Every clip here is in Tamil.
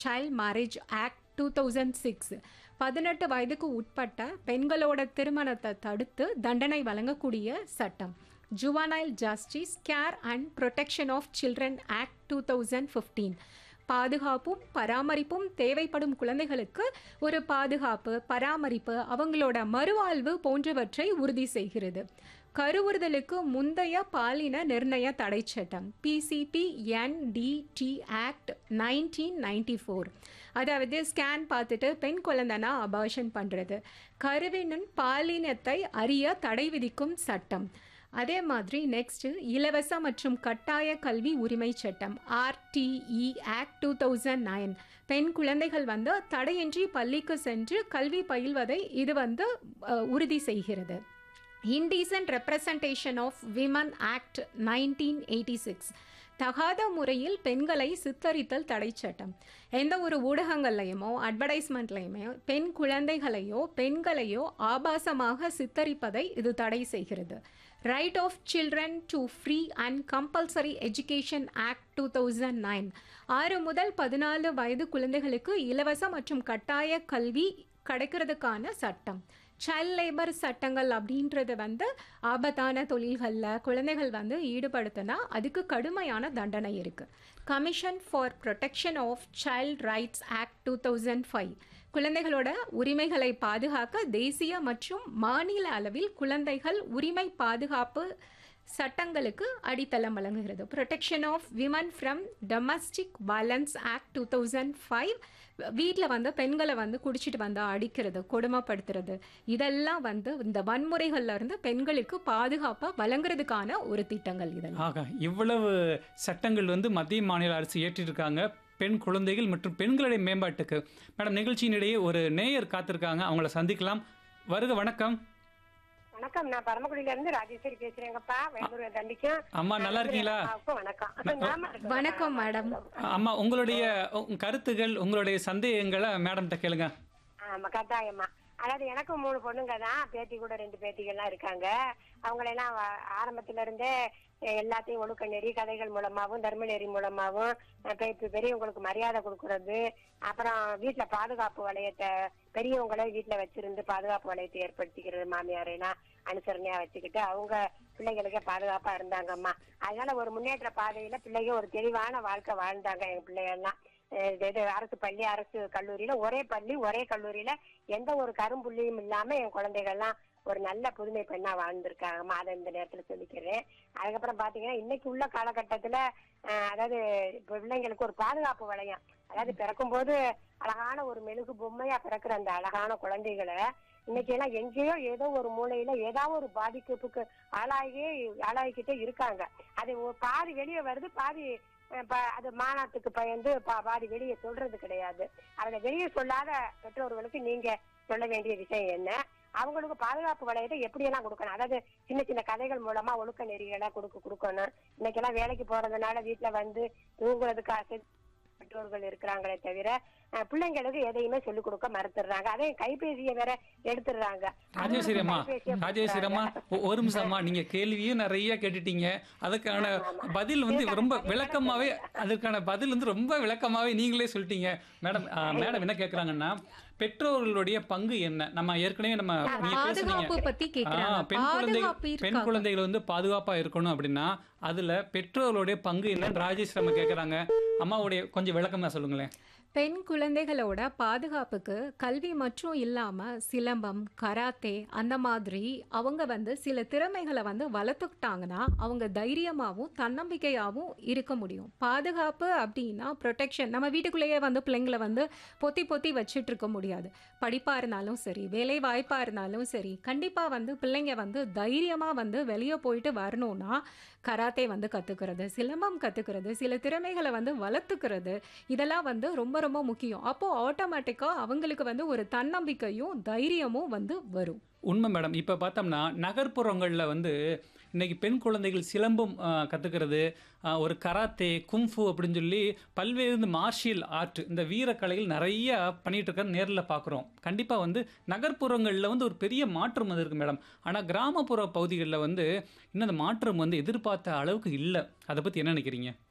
Child marriage act two thousand six பதினெட்டு வயதுக்கு உட்பட்ட பெண்களோட திருமணத்தை தடுத்து தண்டனை வழங்கக்கூடிய சட்டம் juvenile justice care and protection of children act two thousand fifteen பாதுகாப்பும் பராமரிப்பும் தேவைப்படும் குழந்தைகளுக்கு ஒரு பாதுகாப்பு பராமரிப்பு அவங்களோட மறுவாழ்வு போன்றவற்றை உறுதி செய்கிறது கருவுறுதலுக்கு முந்தைய பாலின நிர்ணய தடை சட்டம் P C P N D T act nineteen ninety four அதாவது ஸ்கேன் பார்த்துட்டு பெண் குழந்தைனா அபார்ஷன் பண்ணுறது கருவினின் பாலினத்தை அறிய தடை விதிக்கும் சட்டம் அதே மாதிரி நெக்ஸ்ட் இலவச மற்றும் கட்டாய கல்வி உரிமை சட்டம் R T E act two thousand nine பெண் குழந்தைகள் வந்து தடையின்றி பள்ளிக்கு சென்று கல்வி பயில்வதை இது வந்து அஹ், உறுதி செய்கிறது indecent representation of women act nineteen eighty six தகாத முறையில் பெண்களை சித்தரித்தல் தடை சட்டம் எந்த ஒரு ஊடகங்கள்லையுமோ அட்வர்டைஸ்மெண்ட்லையுமே பெண் குழந்தைகளையோ பெண்களையோ ஆபாசமாக சித்தரிப்பதை இது தடை செய்கிறது right of children to free and compulsory education act two thousand nine ஆறு முதல் பதினாலு வயது குழந்தைகளுக்கு இலவச மற்றும் கட்டாய கல்வி கிடைக்கிறதுக்கான சட்டம் சைல்ட் லேபர் சட்டங்கள் அப்படின்றது வந்து ஆபத்தான தொழில்களில் குழந்தைகள் வந்து ஈடுபடுத்தினா அதுக்கு கடுமையான தண்டனை இருக்குது commission for protection of child rights act two thousand five குழந்தைகளோட உரிமைகளை பாதுகாக்க தேசிய மற்றும் மாநில அளவில் குழந்தைகள் உரிமை பாதுகாப்பு சட்டங்களுக்கு அடித்தளம் வழங்குகிறது protection of women from domestic violence act two thousand five வீட்டில் வந்து பெண்களை வந்து குடிச்சிட்டு வந்து அடிக்கிறது கொடுமைப்படுத்துறது இதெல்லாம் வந்து இந்த வன்முறைகள்ல இருந்து பெண்களுக்கு பாதுகாப்பாக வழங்குறதுக்கான ஒரு திட்டங்கள் இதெல்லாம் ஆகா இவ்வளவு சட்டங்கள் வந்து மத்திய மாநில அரசு ஏற்றிருக்காங்க பெண் குழந்தைகள் மற்றும் பெண்களுடைய மேம்பாட்டுக்கு மேடம் நிகழ்ச்சியினிடையே ஒரு நேயர் காத்திருக்காங்க அவங்கள சந்திக்கலாம் வருக வணக்கம் வணக்கம் நான் பரமக்குடியில இருந்து ராஜேஸ்வரி பேசுறேங்கப்பா வேலூர் தண்டிக்கும் அம்மா நல்லா இருக்கீங்களா அப்பாவுக்கும் வணக்கம் நாம இருக்கோம். வணக்கம் மேடம் அம்மா உங்களுடைய உங்க கருத்துகள் உங்களுடைய சந்தேகங்களை மேடம்கிட்ட கேளுங்க ஆமா கட்டாயம்மா அதாவது எனக்கும் மூணு பொண்ணுங்க தான் பேத்தி கூட ரெண்டு பேத்திகள்லாம் இருக்காங்க அவங்களெல்லாம் வ- ஆரம்பத்துல இருந்தே அஹ், எல்லாத்தையும் ஒழுக்க நெறி கதைகள் மூலமாவும் தர்ம நெறி மூலமாவும் அஹ், பெ- பெ- பெரியவங்களுக்கு மரியாதை கொடுக்கறது அப்புறம் வீட்டுல பாதுகாப்பு வளையத்தை பெரியவங்களே வீட்டுல வச்சிருந்து பாதுகாப்பு வளையத்தை ஏற்படுத்திக்கிறது மாமியாரெல்லாம் அனுசரணையா வச்சுக்கிட்டு அவங்க பிள்ளைகளுக்கே பாதுகாப்பா இருந்தாங்கம்மா அதனால ஒரு முன்னேற்ற பாதையில பிள்ளைங்க ஒரு தெளிவான வாழ்க்கை வாழ்ந்தாங்க எங்க பிள்ளைகள்லாம் அஹ் இது இது அரசு பள்ளி அரசு கல்லூரியில ஒரே பள்ளி ஒரே கல்லூரியில எந்த ஒரு கரும்புள்ளியும் இல்லாம என் குழந்தைகள்லாம் ஒரு நல்ல புதுமை பெண்ணா வாழ்ந்திருக்காங்கம்மா அதை இந்த நேரத்துல சொல்லிக்கிறேன் அதுக்கப்புறம் பாத்தீங்கன்னா இன்னைக்கு உள்ள காலகட்டத்துல அஹ், அதாவது இப்ப பிள்ளைங்களுக்கு ஒரு பாதுகாப்பு வளையம் அதாவது பிறக்கும் போது அழகான ஒரு மெழுகு பொம்மையா பிறக்கிற அந்த அழகான குழந்தைகளை இன்னைக்கு எல்லாம் எங்கேயோ ஏதோ ஒரு மூலையில ஏதாவது ஒரு பாதிப்புக்கு ஆளாகி ஆளாகிக்கிட்டே இருக்காங்க அது ஒரு பாதி வெளியே வருது பாதி அஹ், ப- அது மாநாட்டுக்கு பயந்து பா- பாதி வெளியே சொல்றது கிடையாது அதை வெளியே சொல்லாத பெற்றோர்களுக்கு நீங்க சொல்ல வேண்டிய விஷயம் என்ன அவங்களுக்கு பாதுகாப்பு வளையத்தை எப்படியெல்லாம் கொடுக்கணும் அதாவது சின்ன சின்ன கதைகள் மூலமா ஒழுக்க நெறிகளை கொடுக்க கொடுக்கணும் இன்னைக்கெல்லாம் வேலைக்கு போறதுனால வீட்டுல வந்து தூங்குறதுக்காக பெற்றோர்கள் இருக்கிறாங்களே தவிர அஹ், பிள்ளைங்களுக்கு எதையுமே சொல்லிக் கொடுக்க மறுத்துடுறாங்க அதே கைபேசியை வேற எடுத்துடுறாங்க ராஜேஸ்வரி அம்மா கைபேசியை ராஜேஸ்வரி அம்மா ஒ- ஒரு நிமிஷம் அம்மா நீங்க கேள்வியும் நிறைய கேட்டுட்டீங்க அதுக்கான பதில் வந்து ரொம்ப விளக்கமாவே அதற்கான பதில் வந்து ரொம்ப விளக்கமாவே நீங்களே சொல்லிட்டீங்க மேடம் ஆ, மேடம் என்ன கேக்குறாங்கன்னா பெற்றோர்களுடைய பங்கு என்ன நம்ம ஏற்கனவே நம்ம நீங்க பாதுகாப்பு பேசுனீங்க பத்தி ஆ, கேக்குறாங்க பெண் குழந்தைகள் பாதுகாப்பு பெண் இருக்கா குழந்தைகள் வந்து பாதுகாப்பா இருக்கணும் அப்படின்னா அதுல பெற்றோர்களுடைய பங்கு என்னன்னு ராஜேஷ் நம்ம கேக்குறாங்க அம்மாவுடைய கொஞ்சம் விளக்கமா சொல்லுங்களேன் பெண் குழந்தைகளோட பாதுகாப்புக்கு கல்வி மற்றும் இல்லாமல் சிலம்பம் கராத்தே அந்த மாதிரி அவங்க வந்து சில திறமைகளை வந்து வளர்த்துக்கிட்டாங்கன்னா அவங்க தைரியமாகவும் தன்னம்பிக்கையாகவும் இருக்க முடியும் பாதுகாப்பு அப்படின்னா ப்ரொடெக்ஷன் நம்ம வீட்டுக்குள்ளேயே வந்து பிள்ளைங்களை வந்து பொத்தி பொத்தி வச்சுட்டு இருக்க முடியாது படிப்பாக இருந்தாலும் சரி வேலை வாய்ப்பாக இருந்தாலும் சரி கண்டிப்பாக வந்து பிள்ளைங்க வந்து தைரியமாக வந்து வெளியே போயிட்டு வரணும்னா கராத்தே வந்து கற்றுக்கிறது சிலம்பம் கற்றுக்கிறது சில திறமைகளை வந்து வளர்த்துக்கிறது இதெல்லாம் வந்து ரொம்ப ரொம்ப முக்கியம் அப்போது ஆட்டோமேட்டிக்காக அவங்களுக்கு வந்து ஒரு தன்னம்பிக்கையும் தைரியமும் வந்து வரும் உண்மை மேடம் இப்போ பார்த்தோம்னா நகர்ப்புறங்களில் வந்து இன்னைக்கு பெண் குழந்தைகள் சிலம்பம் ஆஹ், கத்துக்கிறது ஆஹ், ஒரு கராத்தே கும்ஃபு அப்படின்னு சொல்லி பல்வேறு இந்த மார்ஷியல் ஆர்ட் இந்த வீரக்கலைகள் நிறைய பண்ணிட்டு இருக்க நேரில் பார்க்குறோம் கண்டிப்பாக வந்து நகர்ப்புறங்களில் வந்து ஒரு பெரிய மாற்றம் வந்து இருக்கு மேடம் ஆனால் கிராமப்புற பகுதிகளில் வந்து இன்னும் அந்த மாற்றம் வந்து எதிர்பார்த்த அளவுக்கு இல்லை அதை பற்றி என்ன நினைக்கிறீங்க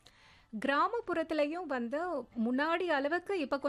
கிராமப்புறத்துலயும் வந்து முன்னாடி அளவுக்கு இப்போ